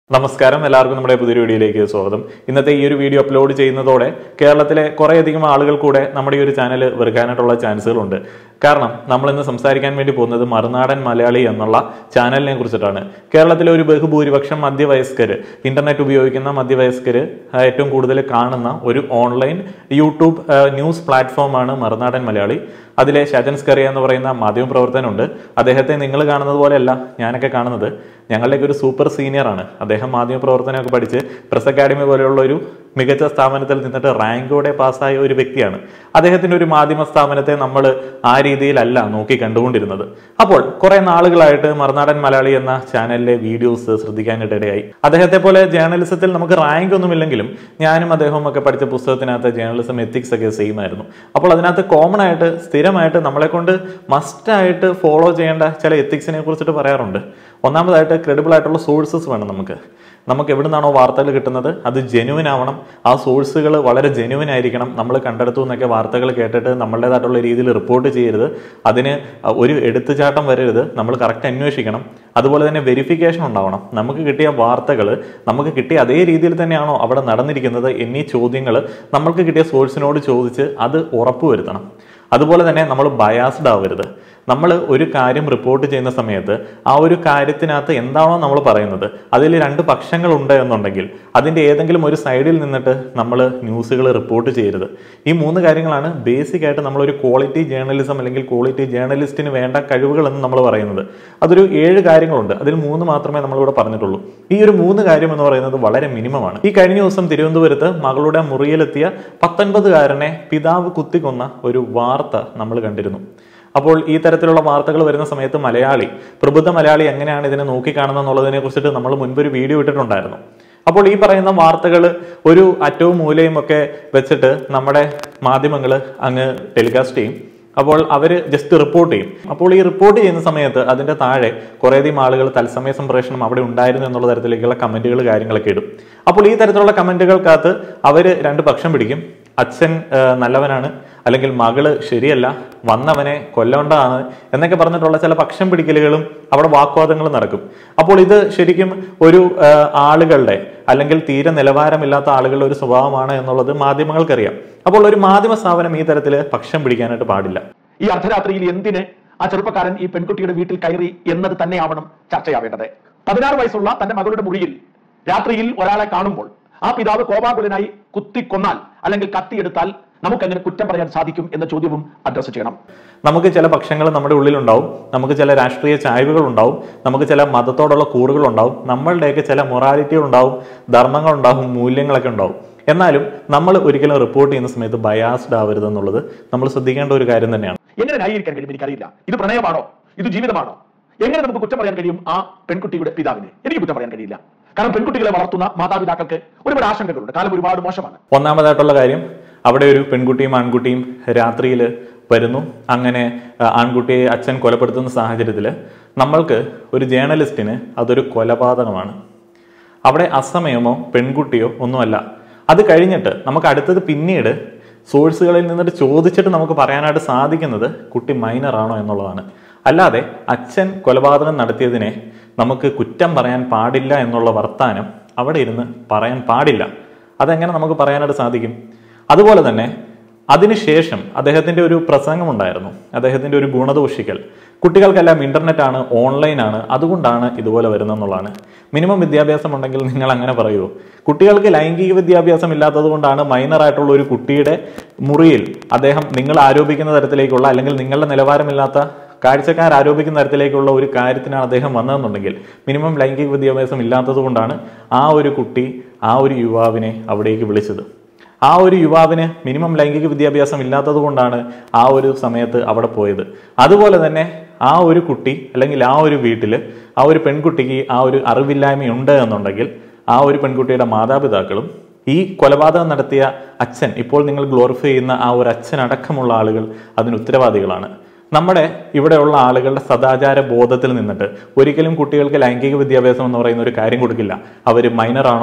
നമസ്കാരം എല്ലാവർക്കും നമ്മുടെ പുതിയൊരു വീഡിയോയിലേക്ക് സ്വാഗതം ഇന്നത്തെ ഈ ഒരു വീഡിയോ അപ്ലോഡ് ചെയ്യുന്നതോടെ കേരളത്തിലെ കുറേയധികം ആളുകൾ കൂടെ നമ്മുടെ ഈ ഒരു ചാനൽ വെറുക്കാനായിട്ടുള്ള ചാൻസുകളുണ്ട് കാരണം നമ്മൾ ഇന്ന് സംസാരിക്കാൻ വേണ്ടി പോകുന്നത് മറുനാടൻ മലയാളി എന്നുള്ള ചാനലിനെ കുറിച്ചിട്ടാണ് കേരളത്തിലെ ഒരു ബഹുഭൂരിപക്ഷം മധ്യവയസ്കർ ഇന്റർനെറ്റ് ഉപയോഗിക്കുന്ന മധ്യവയസ്കർ ഏറ്റവും കൂടുതൽ കാണുന്ന ഒരു ഓൺലൈൻ യൂട്യൂബ് ആ, ന്യൂസ് പ്ലാറ്റ്ഫോമാണ് മറുനാടൻ മലയാളി അതിലെ ഷജൻ സ്കറിയ എന്ന് പറയുന്ന മാധ്യമപ്രവർത്തനുണ്ട് അദ്ദേഹത്തെ നിങ്ങൾ കാണുന്നത് പോലെയല്ല ഞാനൊക്കെ കാണുന്നത് ഞങ്ങളുടെയൊക്കെ ഒരു സൂപ്പർ സീനിയറാണ് അദ്ദേഹം മാധ്യമപ്രവർത്തനമൊക്കെ പഠിച്ച് പ്രസ് അക്കാഡമി പോലെയുള്ള ഒരു മികച്ച സ്ഥാപനത്തിൽ നിന്നിട്ട് റാങ്കോടെ പാസ്സായ ഒരു വ്യക്തിയാണ് അദ്ദേഹത്തിന്റെ ഒരു മാധ്യമ സ്ഥാപനത്തെ നമ്മൾ ആ രീതിയിലല്ല നോക്കി കണ്ടുകൊണ്ടിരുന്നത് അപ്പോൾ കുറെ നാളുകളായിട്ട് മറുനാടൻ മലയാളി എന്ന ചാനലിലെ വീഡിയോസ് ശ്രദ്ധിക്കാനിടയായി അദ്ദേഹത്തെ പോലെ ജേർണലിസത്തിൽ നമുക്ക് റാങ്ക് ഒന്നുമില്ലെങ്കിലും ഞാനും അദ്ദേഹവും ഒക്കെ പഠിച്ച പുസ്തകത്തിനകത്ത് ജേർണലിസം എത്തിക്സ് ഒക്കെ സെയിം ആയിരുന്നു അപ്പോൾ അതിനകത്ത് കോമൺ ആയിട്ട് സ്ഥിരമായിട്ട് നമ്മളെ കൊണ്ട് മസ്റ്റായിട്ട് ഫോളോ ചെയ്യേണ്ട ചില എത്തിക്സിനെ കുറിച്ചിട്ട് പറയാറുണ്ട് ഒന്നാമതായിട്ട് ക്രെഡിബിൾ ആയിട്ടുള്ള സോഴ്സസ് വേണം നമുക്ക് നമുക്ക് എവിടെ നിന്നാണോ വാർത്തകൾ കിട്ടുന്നത് അത് ജെനുവിൻ ആവണം ആ സോഴ്സുകൾ വളരെ ജെനുവിൻ ആയിരിക്കണം നമ്മൾ കണ്ടെടുത്തു എന്നൊക്കെ വാർത്തകൾ കേട്ടിട്ട് നമ്മളുടേതായിട്ടുള്ള രീതിയിൽ റിപ്പോർട്ട് ചെയ്യരുത് അതിന് ഒരു എടുത്തുചാട്ടം വരരുത് നമ്മൾ കറക്റ്റ് അന്വേഷിക്കണം അതുപോലെ തന്നെ വെരിഫിക്കേഷൻ ഉണ്ടാവണം നമുക്ക് കിട്ടിയ വാർത്തകൾ നമുക്ക് കിട്ടിയ അതേ രീതിയിൽ തന്നെയാണോ അവിടെ നടന്നിരിക്കുന്നത് എന്നീ ചോദ്യങ്ങൾ നമ്മൾക്ക് കിട്ടിയ സോഴ്സിനോട് ചോദിച്ച് അത് ഉറപ്പുവരുത്തണം അതുപോലെ തന്നെ നമ്മൾ ബയാസ്ഡ് ആവരുത് നമ്മൾ ഒരു കാര്യം റിപ്പോർട്ട് ചെയ്യുന്ന സമയത്ത് ആ ഒരു കാര്യത്തിനകത്ത് എന്താണോ നമ്മൾ പറയുന്നത് അതിൽ രണ്ട് പക്ഷങ്ങളുണ്ട് എന്നുണ്ടെങ്കിൽ അതിൻ്റെ ഏതെങ്കിലും ഒരു സൈഡിൽ നിന്നിട്ട് നമ്മൾ ന്യൂസുകൾ റിപ്പോർട്ട് ചെയ്യരുത് ഈ മൂന്ന് കാര്യങ്ങളാണ് ബേസിക് ആയിട്ട് നമ്മളൊരു ക്വാളിറ്റി ജേർണലിസം അല്ലെങ്കിൽ ക്വാളിറ്റി ജേർണലിസ്റ്റിന് വേണ്ട കഴിവുകൾ എന്ന് നമ്മൾ പറയുന്നത് അതൊരു ഏഴ് കാര്യങ്ങളുണ്ട് അതിൽ മൂന്ന് മാത്രമേ നമ്മളിവിടെ പറഞ്ഞിട്ടുള്ളൂ ഈ ഒരു മൂന്ന് കാര്യം എന്ന് പറയുന്നത് വളരെ മിനിമമാണ് ഈ കഴിഞ്ഞ ദിവസം തിരുവനന്തപുരത്ത് മകളുടെ മുറിയിലെത്തിയ പത്തൊൻപതുകാരനെ പിതാവ് കുത്തിക്കൊന്ന ഒരു വാർത്ത നമ്മൾ കണ്ടിരുന്നു അപ്പോൾ ഈ തരത്തിലുള്ള വാർത്തകൾ വരുന്ന സമയത്ത് മലയാളി പ്രബുദ്ധ മലയാളി എങ്ങനെയാണ് ഇതിനെ നോക്കിക്കാണുന്നത് എന്നുള്ളതിനെ കുറിച്ചിട്ട് നമ്മൾ മുൻപൊരു വീഡിയോ ഇട്ടിട്ടുണ്ടായിരുന്നു അപ്പോൾ ഈ പറയുന്ന വാർത്തകൾ ഒരു അറ്റവും മൂലയും ഒക്കെ വെച്ചിട്ട് നമ്മുടെ മാധ്യമങ്ങൾ അങ്ങ് ടെലികാസ്റ്റ് ചെയ്യും അപ്പോൾ അവർ ജസ്റ്റ് റിപ്പോർട്ട് ചെയ്യും അപ്പോൾ ഈ റിപ്പോർട്ട് ചെയ്യുന്ന സമയത്ത് അതിന്റെ താഴെ കുറേയധികം ആളുകൾ തത്സമയ സംപ്രേഷണം അവിടെ ഉണ്ടായിരുന്നു എന്നുള്ള തരത്തിലേക്കുള്ള കമന്റുകൾ കാര്യങ്ങളൊക്കെ ഇടും അപ്പോൾ ഈ തരത്തിലുള്ള കമന്റുകൾക്കകത്ത് അവർ രണ്ട് പക്ഷം പിടിക്കും അച്ഛൻ ആ, നല്ലവനാണ് അല്ലെങ്കിൽ മകള് ശരിയല്ല വന്നവനെ കൊല്ലേണ്ടതാണ് എന്നൊക്കെ പറഞ്ഞിട്ടുള്ള ചില പക്ഷം പിടിക്കലുകളും അവിടെ വാഗ്വാദങ്ങളും നടക്കും അപ്പോൾ ഇത് ശരിക്കും ഒരു ആ, ആളുകളുടെ അല്ലെങ്കിൽ തീരെ നിലവാരമില്ലാത്ത ആളുകളുടെ ഒരു സ്വഭാവമാണ് എന്നുള്ളത് മാധ്യമങ്ങൾക്കറിയാം അപ്പോൾ ഒരു മാധ്യമ സ്ഥാപനം ഈ തരത്തിൽ പക്ഷം പിടിക്കാനായിട്ട് പാടില്ല ഈ അർദ്ധരാത്രിയിൽ എന്തിന് ആ ചെറുപ്പക്കാരൻ ഈ പെൺകുട്ടിയുടെ വീട്ടിൽ കയറി എന്നത് തന്നെയാവണം ചർച്ചയാവേണ്ടത് പതിനാറ് വയസ്സുള്ള തന്റെ മകളുടെ മുറിയിൽ രാത്രിയിൽ ഒരാളെ കാണുമ്പോൾ ആ പിതാവ് കോപാകുലനായി കുത്തിക്കൊന്നാൽ അല്ലെങ്കിൽ കത്തിയെടുത്താൽ നമുക്ക് എങ്ങനെ കുറ്റം പറയാൻ സാധിക്കും എന്ന ചോദ്യവും അഡ്രസ് ചെയ്യണം നമുക്ക് ചില പക്ഷങ്ങൾ നമ്മുടെ ഉള്ളിലുണ്ടാവും നമുക്ക് ചില രാഷ്ട്രീയ ചായ്വുകൾ ഉണ്ടാവും നമുക്ക് ചില മതത്തോടുള്ള കൂറുകൾ ഉണ്ടാവും നമ്മളുടെയൊക്കെ ചില മൊറാലിറ്റികൾ ഉണ്ടാവും ധർമ്മങ്ങൾ ഉണ്ടാവും മൂല്യങ്ങളൊക്കെ ഉണ്ടാവും എന്നാലും നമ്മൾ ഒരിക്കലും റിപ്പോർട്ട് ചെയ്യുന്ന സമയത്ത് ബയാസ്ഡ് ആവരുത് എന്നുള്ളത് നമ്മൾ ശ്രദ്ധിക്കേണ്ട ഒരു കാര്യം തന്നെയാണ് എങ്ങനെ ന്യായീകരിക്കാൻ കഴിയും എനിക്കറിയില്ല ഇത് പ്രണയമാണോ ഇത് ജീവിതമാണോ എങ്ങനെ നമുക്ക് കുറ്റം പറയാൻ കഴിയും ആ പെൺകുട്ടിയുടെ പിതാവിനെ എനിക്ക് കുറ്റം പറയാൻ കഴിയില്ല കാരണം പെൺകുട്ടികളെ വളർത്തുന്ന മാതാപിതാക്കൾക്ക് ഒരുപാട് ആശങ്കകളുണ്ട് കാലം ഒരുപാട് മോശമാണ് ഒന്നാമതായിട്ടുള്ള കാര്യം അവിടെ ഒരു പെൺകുട്ടിയും ആൺകുട്ടിയും രാത്രിയിൽ വരുന്നു അങ്ങനെ ആ, ആൺകുട്ടിയെ അച്ഛൻ കൊലപ്പെടുത്തുന്ന സാഹചര്യത്തിൽ നമ്മൾക്ക് ഒരു ജേർണലിസ്റ്റിന് അതൊരു കൊലപാതകമാണ് അവിടെ അസമയമോ പെൺകുട്ടിയോ ഒന്നുമല്ല അത് കഴിഞ്ഞിട്ട് നമുക്ക് അടുത്തത് പിന്നീട് സോഴ്സുകളിൽ നിന്നിട്ട് ചോദിച്ചിട്ട് നമുക്ക് പറയാനായിട്ട് സാധിക്കുന്നത് കുട്ടി മൈനർ ആണോ എന്നുള്ളതാണ് അല്ലാതെ അച്ഛൻ കൊലപാതകം നടത്തിയതിനെ നമുക്ക് കുറ്റം പറയാൻ പാടില്ല എന്നുള്ള വർത്താനം അവിടെ ഇരുന്ന് പറയാൻ പാടില്ല അതെങ്ങനെ നമുക്ക് പറയാനായിട്ട് സാധിക്കും അതുപോലെ തന്നെ അതിനുശേഷം അദ്ദേഹത്തിന്റെ ഒരു പ്രസംഗമുണ്ടായിരുന്നു അദ്ദേഹത്തിന്റെ ഒരു ഗുണദോഷിക്കൽ കുട്ടികൾക്കെല്ലാം ഇന്റർനെറ്റ് ആണ് ഓൺലൈൻ ആണ് അതുകൊണ്ടാണ് ഇതുപോലെ വരുന്നതെന്നുള്ളതാണ് മിനിമം വിദ്യാഭ്യാസം ഉണ്ടെങ്കിൽ നിങ്ങൾ അങ്ങനെ പറയുമോ കുട്ടികൾക്ക് ലൈംഗിക വിദ്യാഭ്യാസം ഇല്ലാത്തത് കൊണ്ടാണ് മൈനർ ആയിട്ടുള്ള ഒരു കുട്ടിയുടെ മുറിയിൽ അദ്ദേഹം നിങ്ങൾ ആരോപിക്കുന്ന തരത്തിലേക്കുള്ള അല്ലെങ്കിൽ നിങ്ങളുടെ നിലവാരമില്ലാത്ത കാഴ്ചക്കാർ ആരോപിക്കുന്ന തരത്തിലേക്കുള്ള ഒരു കാര്യത്തിനാണ് അദ്ദേഹം വന്നതെന്നുണ്ടെങ്കിൽ മിനിമം ലൈംഗിക വിദ്യാഭ്യാസം ഇല്ലാത്തത് കൊണ്ടാണ് ആ ഒരു കുട്ടി ആ ഒരു യുവാവിനെ അവിടേക്ക് വിളിച്ചത് ആ ഒരു യുവാവിന് മിനിമം ലൈംഗിക വിദ്യാഭ്യാസം ഇല്ലാത്തത് കൊണ്ടാണ് ആ ഒരു സമയത്ത് അവിടെ പോയത് അതുപോലെ തന്നെ ആ ഒരു കുട്ടി അല്ലെങ്കിൽ ആ ഒരു വീട്ടിൽ ആ ഒരു പെൺകുട്ടിക്ക് ആ ഒരു അറിവില്ലായ്മയുണ്ട് എന്നുണ്ടെങ്കിൽ ആ ഒരു പെൺകുട്ടിയുടെ മാതാപിതാക്കളും ഈ കൊലപാതകം നടത്തിയ അച്ഛൻ ഇപ്പോൾ നിങ്ങൾ ഗ്ലോറിഫൈ ചെയ്യുന്ന ആ ഒരു അച്ഛൻ അടക്കമുള്ള ആളുകൾ അതിന് ഉത്തരവാദികളാണ് നമ്മുടെ ഇവിടെയുള്ള ആളുകളുടെ സദാചാര ബോധത്തിൽ നിന്നിട്ട് ഒരിക്കലും കുട്ടികൾക്ക് ലൈംഗിക വിദ്യാഭ്യാസം എന്ന് പറയുന്ന ഒരു കാര്യം കൊടുക്കില്ല അവർ മൈനർ ആണോ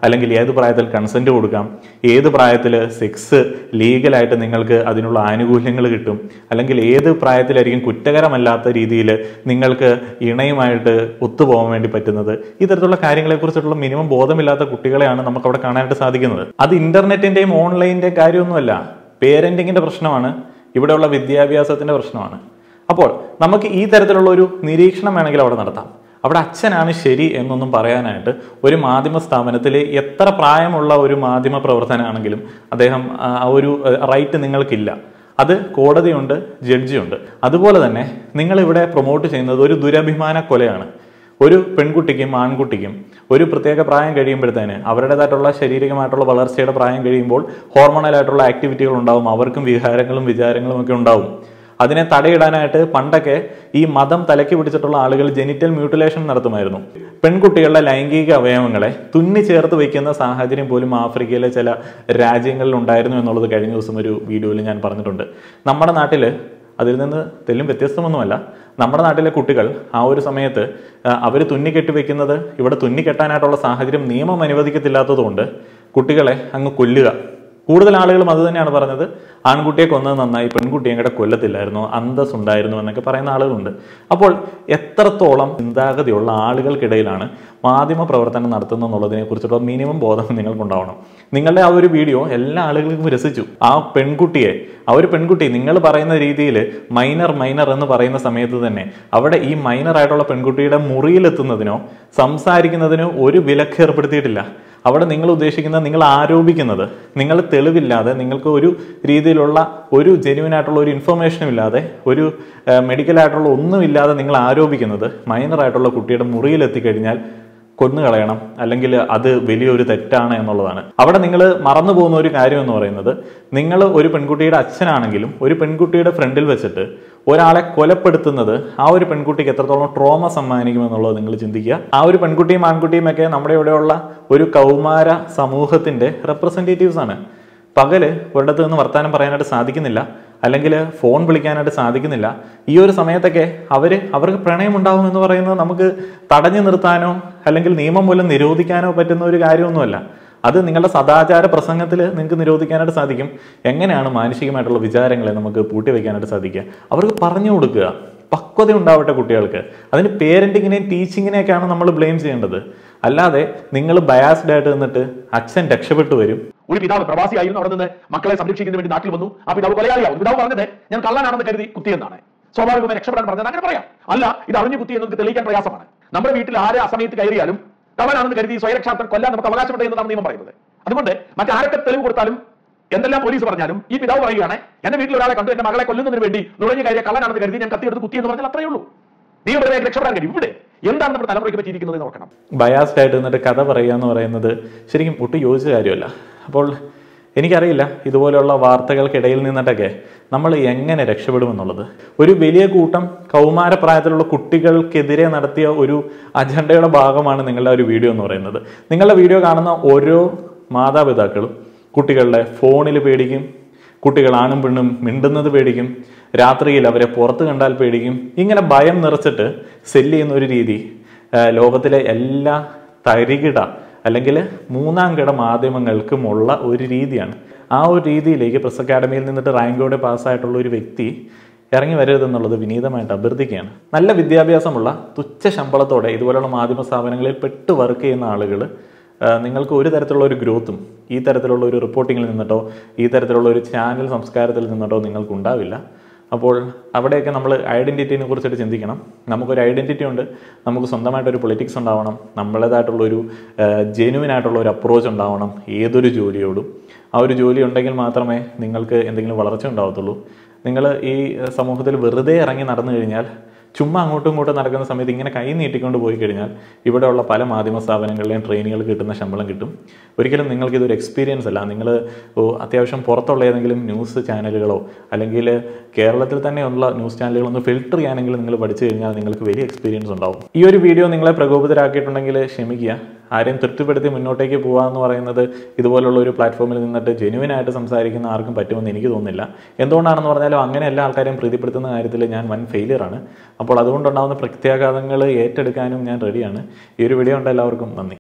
അല്ലെങ്കിൽ ഏത് പ്രായത്തിൽ കൺസെന്റ് കൊടുക്കാം ഏത് പ്രായത്തിൽ സെക്സ് ലീഗലായിട്ട് നിങ്ങൾക്ക് അതിനുള്ള ആനുകൂല്യങ്ങൾ കിട്ടും അല്ലെങ്കിൽ ഏത് പ്രായത്തിലായിരിക്കും കുറ്റകരമല്ലാത്ത രീതിയിൽ നിങ്ങൾക്ക് ഇണയുമായിട്ട് ഒത്തുപോകാൻ വേണ്ടി പറ്റുന്നത് ഇത്തരത്തിലുള്ള കാര്യങ്ങളെ കുറിച്ചിട്ടുള്ള മിനിമം ബോധമില്ലാത്ത കുട്ടികളെയാണ് നമുക്ക് അവിടെ കാണാനായിട്ട് സാധിക്കുന്നത് അത് ഇന്റർനെറ്റിന്റെയും ഓൺലൈനിന്റെയും കാര്യമൊന്നുമല്ല പേരന്റിങ്ങിന്റെ പ്രശ്നമാണ് ഇവിടെയുള്ള വിദ്യാഭ്യാസത്തിന്റെ പ്രശ്നമാണ് അപ്പോൾ നമുക്ക് ഈ തരത്തിലുള്ള ഒരു നിരീക്ഷണം വേണമെങ്കിൽ അവിടെ നടത്താം അവിടെ അച്ഛനാണ് ശരി എന്നൊന്നും പറയാനായിട്ട് ഒരു മാധ്യമ സ്ഥാപനത്തിൽ എത്ര പ്രായമുള്ള ഒരു മാധ്യമ പ്രവർത്തനാണെങ്കിലും അദ്ദേഹം ആ ആ ഒരു റൈറ്റ് നിങ്ങൾക്കില്ല അത് കോടതിയുണ്ട് ജഡ്ജിയുണ്ട് അതുപോലെ തന്നെ നിങ്ങളിവിടെ പ്രൊമോട്ട് ചെയ്യുന്നത് ഒരു ദുരഭിമാന കൊലയാണ് ഒരു പെൺകുട്ടിക്കും ആൺകുട്ടിക്കും ഒരു പ്രത്യേക പ്രായം കഴിയുമ്പോഴത്തേന് അവരുടേതായിട്ടുള്ള ശാരീരികമായിട്ടുള്ള വളർച്ചയുടെ പ്രായം കഴിയുമ്പോൾ ഹോർമോണലായിട്ടുള്ള ആക്ടിവിറ്റികൾ ഉണ്ടാവും അവർക്കും വികാരങ്ങളും വിചാരങ്ങളും ഒക്കെ ഉണ്ടാവും അതിനെ തടയിടാനായിട്ട് പണ്ടൊക്കെ ഈ മതം തലയ്ക്ക് പിടിച്ചിട്ടുള്ള ആളുകൾ ജെനിറ്റൽ മ്യൂട്ടിലേഷൻ നടത്തുമായിരുന്നു പെൺകുട്ടികളുടെ ലൈംഗിക അവയവങ്ങളെ തുന്നി ചേർത്ത് വയ്ക്കുന്ന സാഹചര്യം പോലും ആഫ്രിക്കയിലെ ചില രാജ്യങ്ങളിൽ ഉണ്ടായിരുന്നു എന്നുള്ളത് കഴിഞ്ഞ ദിവസം ഒരു വീഡിയോയിൽ ഞാൻ പറഞ്ഞിട്ടുണ്ട് നമ്മുടെ നാട്ടിൽ അതിൽ നിന്ന് തെല്ലും വ്യത്യസ്തമൊന്നുമല്ല നമ്മുടെ നാട്ടിലെ കുട്ടികൾ ആ ഒരു സമയത്ത് അവർ തുന്നിക്കെട്ടി വെക്കുന്നത് ഇവിടെ തുന്നിക്കെട്ടാനായിട്ടുള്ള സാഹചര്യം നിയമം അനുവദിക്കത്തില്ലാത്തതുകൊണ്ട് കുട്ടികളെ അങ്ങ് കൊല്ലുക കൂടുതൽ ആളുകളും അത് തന്നെയാണ് പറഞ്ഞത് ആൺകുട്ടിയെ കൊന്നത് നന്നായി പെൺകുട്ടിയെ കൂടെ കൊല്ലത്തില്ലായിരുന്നു അന്തസ് ഉണ്ടായിരുന്നു എന്നൊക്കെ പറയുന്ന ആളുകളുണ്ട് അപ്പോൾ എത്രത്തോളം ചിന്താഗതിയുള്ള ആളുകൾക്കിടയിലാണ് മാധ്യമ പ്രവർത്തനം നടത്തുന്നത് എന്നുള്ളതിനെ കുറിച്ചുള്ള മിനിമം ബോധം നിങ്ങൾക്കുണ്ടാവണം നിങ്ങളുടെ ആ ഒരു വീഡിയോ എല്ലാ ആളുകൾക്കും രസിച്ചു ആ പെൺകുട്ടിയെ ആ ഒരു പെൺകുട്ടി നിങ്ങൾ പറയുന്ന രീതിയിൽ മൈനർ മൈനർ എന്ന് പറയുന്ന സമയത്ത് തന്നെ അവിടെ ഈ മൈനർ ആയിട്ടുള്ള പെൺകുട്ടിയുടെ മുറിയിലെത്തുന്നതിനോ സംസാരിക്കുന്നതിനോ ഒരു വിലക്ക് ഏർപ്പെടുത്തിയിട്ടില്ല അവിടെ നിങ്ങൾ ഉദ്ദേശിക്കുന്നത് നിങ്ങൾ ആരോപിക്കുന്നത് നിങ്ങൾ തെളിവില്ലാതെ നിങ്ങൾക്ക് ഒരു രീതിയിലുള്ള ഒരു ജെന്യൂൻ ആയിട്ടുള്ള ഒരു ഇൻഫർമേഷനും ഇല്ലാതെ ഒരു മെഡിക്കൽ ആയിട്ടുള്ള ഒന്നുമില്ലാതെ നിങ്ങൾ ആരോപിക്കുന്നത് മൈനർ ആയിട്ടുള്ള കുട്ടിയുടെ മുറിയിൽ എത്തിക്കഴിഞ്ഞാൽ കൊന്നുകളയണം അല്ലെങ്കിൽ അത് വലിയൊരു തെറ്റാണ് എന്നുള്ളതാണ് അവിടെ നിങ്ങൾ മറന്നു പോകുന്ന ഒരു കാര്യം എന്ന് പറയുന്നത് നിങ്ങൾ ഒരു പെൺകുട്ടിയുടെ അച്ഛനാണെങ്കിലും ഒരു പെൺകുട്ടിയുടെ ഫ്രണ്ടിൽ വെച്ചിട്ട് ഒരാളെ കൊലപ്പെടുത്തുന്നത് ആ ഒരു പെൺകുട്ടിക്ക് എത്രത്തോളം ട്രോമ സമ്മാനിക്കും എന്നുള്ളത് നിങ്ങൾ ചിന്തിക്കുക ആ ഒരു പെൺകുട്ടിയും ആൺകുട്ടിയും ഒക്കെ നമ്മുടെ ഇവിടെയുള്ള ഒരു കൗമാര സമൂഹത്തിന്റെ റെപ്രസെൻറ്റേറ്റീവ്സ് ആണ് പകല് ഒരിടത്ത് നിന്ന് വർത്താനം പറയാനായിട്ട് സാധിക്കുന്നില്ല അല്ലെങ്കിൽ ഫോൺ വിളിക്കാനായിട്ട് സാധിക്കുന്നില്ല ഈ ഒരു സമയത്തൊക്കെ അവര് അവർക്ക് പ്രണയം ഉണ്ടാവും എന്ന് പറയുന്നത് നമുക്ക് തടഞ്ഞു നിർത്താനോ അല്ലെങ്കിൽ നിയമം മൂലം നിരോധിക്കാനോ പറ്റുന്ന ഒരു കാര്യമൊന്നുമല്ല അത് നിങ്ങളുടെ സദാചാര പ്രസംഗത്തിൽ നിങ്ങൾക്ക് നിരോധിക്കാനായിട്ട് സാധിക്കും എങ്ങനെയാണ് മാനസികമായിട്ടുള്ള വിചാരങ്ങളെ നമുക്ക് പൂട്ടിവെക്കാനായിട്ട് സാധിക്കുക അവർക്ക് പറഞ്ഞു കൊടുക്കുക പക്വത ഉണ്ടാവട്ടെ കുട്ടികൾക്ക് അതിന് പേരൻറ്റിങ്ങിനെയും ടീച്ചിങ്ങിനെയൊക്കെയാണ് നമ്മൾ ബ്ലെയിം ചെയ്യേണ്ടത് അല്ലാതെ നിങ്ങൾ ബയാസ്ഡ് ആയിട്ട് നിന്നിട്ട് അച്ഛൻ രക്ഷപ്പെട്ടു വരും ഒരു പിതാവ് പ്രവാസിയായിരുന്നു അവിടെ നിന്ന് മക്കളെ സംരക്ഷിക്കുന്നതിന് വേണ്ടി നാട്ടിൽ വന്നു ആ പിതാവ് കൊലയാളിയാവും പിതാവ് പറഞ്ഞത് ഞാൻ കള്ളനാണെന്ന് കരുതി കുത്തിയെന്നാണ് സ്വാഭാവികമായി രക്ഷപ്പെടാൻ പറഞ്ഞത് അങ്ങനെ പറയാം അല്ല ഇത് അറിഞ്ഞു കുത്തി എന്ന് നമുക്ക് തെളിയിക്കാൻ പ്രയാസമാണ് നമ്മുടെ വീട്ടിൽ ആരെ അസമയത്ത് കയറിയാലും കള്ളനാണെന്ന് കരുതി സ്വയരക്ഷാർത്ഥം കൊല്ലാൻ നമുക്ക് അവകാശമുണ്ട് എന്നതാണ് നിയമം പറയുന്നത് അതുകൊണ്ട് മറ്റാരൊക്കെ തെളിവ് കൊടുത്താലും എന്തെല്ലാം പോലീസ് പറഞ്ഞാലും ഈ പിതാവ് പറയുകയാണ് എന്റെ വീട്ടിൽ ഒരാളെ കണ്ടു എന്റെ മകളെ കൊല്ലുന്നതിന് വേണ്ടി നുഴഞ്ഞു കയറിയ കള്ളനാണെന്ന് കരുതി ഞാൻ കത്തിയെടുത്ത് കുത്തി എന്ന് പറഞ്ഞാൽ അത്രയേ ഉള്ളൂ നിയമപരമായി രക്ഷപ്പെടാൻ കഴിയും ഇവിടെ എന്താണ് നമ്മുടെ തലമുറയ്ക്ക് പറ്റിയിരിക്കുന്നത് എന്ന് നോക്കണം ബയാസ്ഡ് ആയിട്ട് നിന്നിട്ട് കഥ പറയുക എന്ന് പറയുന്നത് ശരിക്കും ഒട്ടും യോജിച്ച കാര്യമല്ല അപ്പോൾ എനിക്കറിയില്ല ഇതുപോലെയുള്ള വാർത്തകൾക്കിടയിൽ നിന്നിട്ടൊക്കെ നമ്മൾ എങ്ങനെ രക്ഷപ്പെടുമെന്നുള്ളത് ഒരു വലിയ കൂട്ടം കൗമാരപ്രായത്തിലുള്ള കുട്ടികൾക്കെതിരെ നടത്തിയ ഒരു അജണ്ടയുടെ ഭാഗമാണ് നിങ്ങളുടെ ഒരു വീഡിയോ എന്ന് പറയുന്നത് നിങ്ങളുടെ വീഡിയോ കാണുന്ന ഓരോ മാതാപിതാക്കളും കുട്ടികളുടെ ഫോണിൽ പേടിക്കും കുട്ടികൾ ആണും പെണ്ണും മിണ്ടുന്നത് പേടിക്കും രാത്രിയിൽ അവരെ പുറത്ത് കണ്ടാൽ പേടിക്കും ഇങ്ങനെ ഭയം നിറച്ചിട്ട് സെല്ല് ചെയ്യുന്ന ഒരു രീതി ആ, ലോകത്തിലെ എല്ലാ തരികിട അല്ലെങ്കിൽ മൂന്നാം കിട മാധ്യമങ്ങൾക്കുമുള്ള ഒരു രീതിയാണ് ആ ഒരു രീതിയിലേക്ക് പ്രസ് അക്കാഡമിയിൽ നിന്നിട്ട് റാങ്കോടെ പാസ്സായിട്ടുള്ള ഒരു വ്യക്തി ഇറങ്ങി വരരുതെന്നുള്ളത് വിനീതമായിട്ട് അഭ്യർത്ഥിക്കുകയാണ് നല്ല വിദ്യാഭ്യാസമുള്ള തുച്ഛ ശമ്പളത്തോടെ ഇതുപോലുള്ള മാധ്യമ സ്ഥാപനങ്ങളിൽ പെട്ട് വർക്ക് ചെയ്യുന്ന ആളുകൾ നിങ്ങൾക്ക് ഒരു തരത്തിലുള്ള ഒരു ഗ്രോത്തും ഈ തരത്തിലുള്ള ഒരു റിപ്പോർട്ടിങ്ങിൽ നിന്നിട്ടോ ഈ തരത്തിലുള്ള ഒരു ചാനൽ സംസ്കാരത്തിൽ നിന്നിട്ടോ നിങ്ങൾക്ക് ഉണ്ടാവില്ല അപ്പോൾ അവിടെയൊക്കെ നമ്മൾ ഐഡൻറ്റിറ്റിനെ കുറിച്ചിട്ട് ചിന്തിക്കണം നമുക്കൊരു ഐഡൻറ്റിറ്റി ഉണ്ട് നമുക്ക് സ്വന്തമായിട്ടൊരു പൊളിറ്റിക്സ് ഉണ്ടാവണം നമ്മളേതായിട്ടുള്ളൊരു ജെനുവിൻ ആയിട്ടുള്ള ഒരു അപ്രോച്ച് ഉണ്ടാവണം ഏതൊരു ജോലിയോടും ആ ഒരു ജോലി ഉണ്ടെങ്കിൽ മാത്രമേ നിങ്ങൾക്ക് എന്തെങ്കിലും വളർച്ച ഉണ്ടാവത്തുള്ളൂ നിങ്ങൾ ഈ സമൂഹത്തിൽ വെറുതെ ഇറങ്ങി നടന്നു കഴിഞ്ഞാൽ ചുമ്മാ അങ്ങോട്ടും ഇങ്ങോട്ടും നടക്കുന്ന സമയത്ത് ഇങ്ങനെ കൈ നീട്ടിക്കൊണ്ട് പോയി കഴിഞ്ഞാൽ ഇവിടെയുള്ള പല മാധ്യമ സ്ഥാപനങ്ങളിലെയും ട്രെയിനുകൾ കിട്ടുന്ന ശമ്പളം കിട്ടും ഒരിക്കലും നിങ്ങൾക്ക് ഇതൊരു എക്സ്പീരിയൻസ് അല്ല നിങ്ങൾ അത്യാവശ്യം പുറത്തുള്ള ഏതെങ്കിലും ന്യൂസ് ചാനലുകളോ അല്ലെങ്കിൽ കേരളത്തിൽ തന്നെയുള്ള ന്യൂസ് ചാനലുകളൊന്ന് ഫിൽട്ടർ ചെയ്യാനെങ്കിലും നിങ്ങൾ പഠിച്ചു കഴിഞ്ഞാൽ നിങ്ങൾക്ക് വലിയ എക്സ്പീരിയൻസ് ഉണ്ടാവും ഈ ഒരു വീഡിയോ നിങ്ങളെ പ്രകോപിതരാക്കിയിട്ടുണ്ടെങ്കിൽ ക്ഷമിക്കുക ആരെയും തൃപ്തിപ്പെടുത്തി മുന്നോട്ടേക്ക് പോകുക എന്ന് പറയുന്നത് ഇതുപോലുള്ള ഒരു പ്ലാറ്റ്ഫോമിൽ നിന്നിട്ട് ജെനുവിൻ ആയിട്ട് സംസാരിക്കുന്ന ആർക്കും പറ്റുമെന്ന് എനിക്ക് തോന്നുന്നില്ല എന്തുകൊണ്ടാണെന്ന് പറഞ്ഞാലും അങ്ങനെ എല്ലാ ആൾക്കാരെയും പ്രീതിപ്പെടുത്തുന്ന കാര്യത്തിൽ ഞാൻ വൻ ഫെയിലിയർ ആണ് അപ്പോൾ അതുകൊണ്ടുണ്ടാകുന്ന പ്രത്യാഘാതങ്ങൾ ഏറ്റെടുക്കാനും ഞാൻ റെഡിയാണ് ഈ ഒരു വീഡിയോ ഉണ്ട് എല്ലാവർക്കും നന്ദി